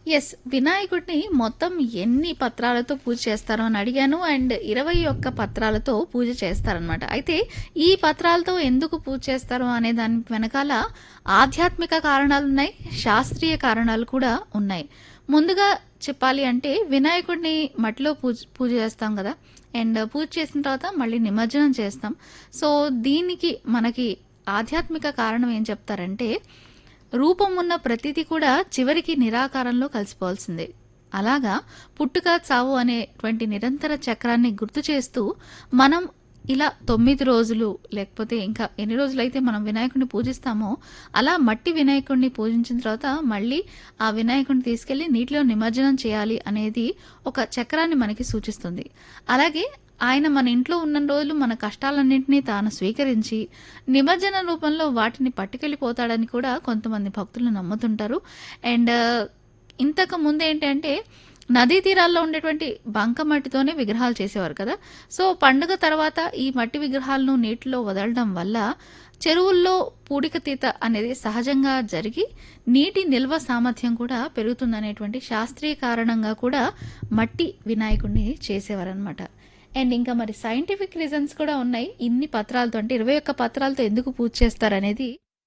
Yes. వినాయకుడిని మొత్తం ఎన్ని పత్రాలతో పూజ చేస్తారో అని అడిగాను. అండ్ 21 పత్రాలతో పూజ చేస్తారనమాట. అయితే ఈ పత్రాలతో ఎందుకు పూజ చేస్తారు అనే దాని వెనకాల ఆధ్యాత్మిక కారణాలున్నాయి. శాస్త్రీయ కారణాలు కూడా ఉన్నాయి. ముందుగా చెప్పాలి అంటే వినాయకుడిని మట్టిలో పూజ పూజ చేస్తాం కదా! అండ్ పూజ చేసిన తర్వాత మళ్ళీ నిమజ్జనం చేస్తాం. సో, దీనికి మనకి ఆధ్యాత్మిక కారణం ఏం చెప్తారంటే రూపం ఉన్న ప్రతీది కూడా చివరికి నిరాకారంలో కలిసిపోవాల్సిందే. అలాగా పుట్టుక, చావు అనేటువంటి నిరంతర చక్రాన్ని గుర్తు చేస్తూ మనం ఇలా 9 రోజులు లేకపోతే ఇంకా ఎన్ని రోజులైతే మనం వినాయకుడిని పూజిస్తామో అలా మట్టి వినాయకుడిని పూజించిన తర్వాత మళ్ళీ ఆ వినాయకుడిని తీసుకెళ్లి నీటిలో నిమజ్జనం చేయాలి అనేది ఒక చక్రాన్ని మనకి సూచిస్తుంది. అలాగే ఆయన మన ఇంట్లో ఉన్నన్ని రోజులు మన కష్టాలన్నింటినీ తాను స్వీకరించి నిమజ్జన రూపంలో వాటిని పట్టుకెళ్ళిపోతాడని కూడా కొంతమంది భక్తులు నమ్ముతుంటారు. అండ్ ఇంతకు ముందేంటంటే నదీ తీరాల్లో ఉండేటువంటి బంకమట్టితోనే విగ్రహాలు చేసేవారు కదా! సో, పండుగ తర్వాత ఈ మట్టి విగ్రహాలను నీటిలో వదలడం వల్ల చెరువుల్లో పూడికతీత అనేది సహజంగా జరిగి నీటి నిల్వ సామర్థ్యం కూడా పెరుగుతుందనేటువంటి శాస్త్రీయ కారణంగా కూడా మట్టి వినాయకుడిని చేసేవారనమాట. అండ్ ఇంకా మరి సైంటిఫిక్ రీజన్స్ కూడా ఉన్నాయి. ఇన్ని పత్రాలతో అంటే 21 పత్రాలతో ఎందుకు పూజ చేస్తారనేది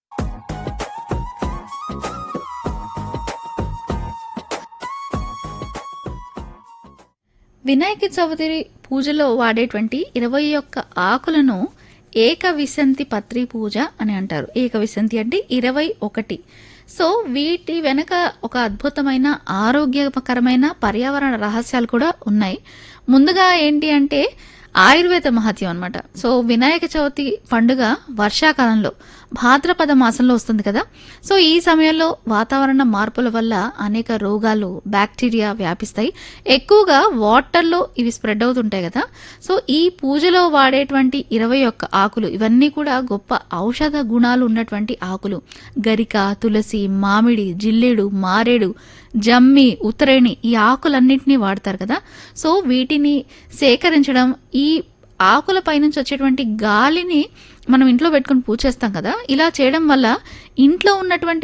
వినాయక చవితి పూజలో వాడేటువంటి 21 ఆకులను ఏకవిశంతి పత్రి పూజ అని అంటారు. ఏకవిశంతి అంటే 21. సో, వీటి వెనక ఒక అద్భుతమైన ఆరోగ్యకరమైన పర్యావరణ రహస్యాలు కూడా ఉన్నాయి. ముందుగా ఏంటి అంటే ఆయుర్వేద మహత్యం అనమాట. సో, వినాయక చవితి పండుగ వర్షాకాలంలో భాద్రపద మాసంలో వస్తుంది కదా! సో, ఈ సమయంలో వాతావరణ మార్పుల వల్ల అనేక రోగాలు, బ్యాక్టీరియా వ్యాపిస్తాయి. ఎక్కువగా వాటర్‌లో ఇవి స్ప్రెడ్ అవుతుంటాయి కదా! సో, ఈ పూజలో వాడేటువంటి 21 ఆకులు ఇవన్నీ కూడా గొప్ప ఔషధ గుణాలు ఉన్నటువంటి ఆకులు. గరిక, తులసి, మామిడి, జిల్లేడు, మారేడు, జమ్మి, ఉత్తరేణి ఈ ఆకులన్నింటినీ వాడతారు కదా! సో, వీటిని సేకరించడం ఈ ఆకుల పైనుంచి వచ్చేటువంటి గాలిని మనం ఇంట్లో పెట్టుకొని పూజ చేస్తాం కదా! ఇలా చేయడం వల్ల ఇంట్లో ఉన్నటువంటి